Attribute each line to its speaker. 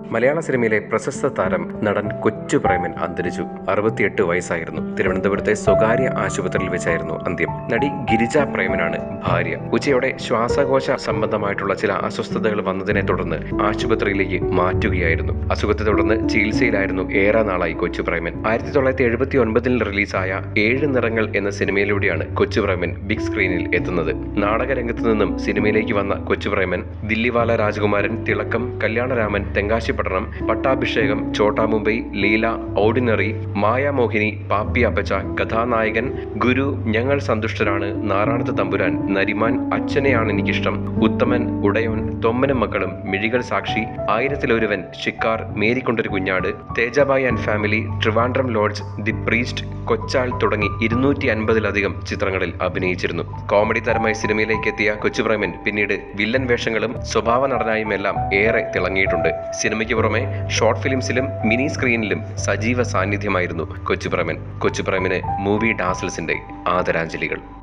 Speaker 1: മലയാള സിനിമയിലെ പ്രശസ്ത താരം നടൻ കൊച്ചു പ്രേമൻ അന്തരിച്ചു അറുപത്തിയെട്ട് വയസ്സായിരുന്നു തിരുവനന്തപുരത്തെ സ്വകാര്യ ആശുപത്രിയിൽ വെച്ചായിരുന്നു അന്ത്യം നടി ഗിരിജ പ്രേമനാണ് ഭാര്യ ഉച്ചയോടെ ശ്വാസകോശ സംബന്ധമായിട്ടുള്ള ചില അസ്വസ്ഥതകൾ വന്നതിനെ തുടർന്ന് ആശുപത്രിയിലേക്ക് മാറ്റുകയായിരുന്നു അസുഖത്തെ തുടർന്ന് ചികിത്സയിലായിരുന്നു ഏറെ നാളായി കൊച്ചു പ്രേമൻ ആയിരത്തി തൊള്ളായിരത്തി എഴുപത്തി ഒൻപതിൽ റിലീസായ ഏഴ് നിറങ്ങൾ എന്ന സിനിമയിലൂടെയാണ് കൊച്ചു പ്രേമൻ ബിഗ് സ്ക്രീനിൽ എത്തുന്നത് നാടകരംഗത്ത് നിന്നും സിനിമയിലേക്ക് വന്ന കൊച്ചു പ്രേമൻ ദില്ലിവാല രാജകുമാരൻ തിളക്കം കല്യാണരാമൻ തെങ്കാശിപട്ടണം പട്ടാഭിഷേകം ചോട്ടാ മുംബൈ ലീല ഓർഡിനറി മായാമോഹിനി പാപ്പി അപ്പച്ച കഥാനായകൻ ഗുരു ഞങ്ങൾ സന്തുഷ്ടരാണ് നാറാണത്ത് തമ്പുരാൻ നരിമാൻ അച്ഛനെയാണ് എനിക്കിഷ്ടം ഉത്തമൻ ഉടയോൻ തൊമ്മനും മക്കളും മിഴികൾ സാക്ഷി ആയിരത്തിലൊരുവൻ Shikkar Marykkundoru Kunjaadu Thejabhai and family Trivandrum lodge the priest Kochaal തുടങ്ങി ഇരുന്നൂറ്റി അൻപതിലധികം ചിത്രങ്ങളിൽ അഭിനയിച്ചിരുന്നു കോമഡി താരമായി സിനിമയിലേക്ക് എത്തിയ കൊച്ചുപ്രേമൻ പിന്നീട് വില്ലൻ വേഷങ്ങളും സ്വഭാവ നടനായും എല്ലാം ഏറെ തിളങ്ങിയിട്ടുണ്ട് സിനിമയ്ക്ക് പുറമെ ഷോർട്ട് ഫിലിംസിലും മിനി സ്ക്രീനിലും സജീവ സാന്നിധ്യമായിരുന്നു കൊച്ചുപ്രേമൻ കൊച്ചുപ്രേമന് മൂവി ഡാസിൽസിന്റെ ആദരാഞ്ജലികൾ